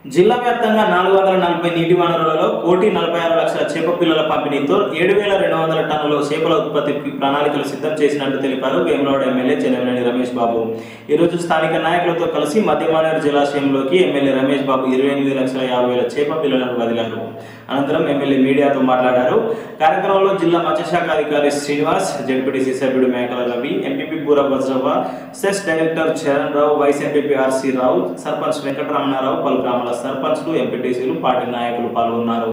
జిల్లా వ్యాప్తంగా నాలుగు వందల నలభై నీటి వనరులలో కోటి నలభై ఆరు లక్షల చేప పిల్లల పంపిణీతో ఏడు వేల రెండు వందల టన్నుల చేపల ఉత్పత్తికి ప్రణాళికలు సిద్ధం చేసినట్టు తెలిపారు వేములవాడ ఎమ్మెల్యే చెన్నమనేని రమేష్ బాబు ఈరోజు స్థానిక నాయకులతో కలిసి మధ్యమానేరు జలాశయంలోకి ఎమ్మెల్యే రమేష్ బాబు ఇరవై ఎనిమిది లక్షల యాభై వేల చేప పిల్లలను వదిలారు అనంతరం ఎమ్మెల్యే మీడియాతో మాట్లాడారు కార్యక్రమంలో జిల్లా మత్స్యశాఖ అధికారి శ్రీనివాస్ జడ్పీటీసీ సభ్యుడు మేకల రవి ఎంపీపీ బూర వజ్రవ CESS director Charan Rao vice MPP RC Rao sarpanch Venkataramanarao పలు గ్రామాల సర్పంచ్లు ఎంపీటీసీలు పార్టీ నాయకులు పాల్గొన్నారు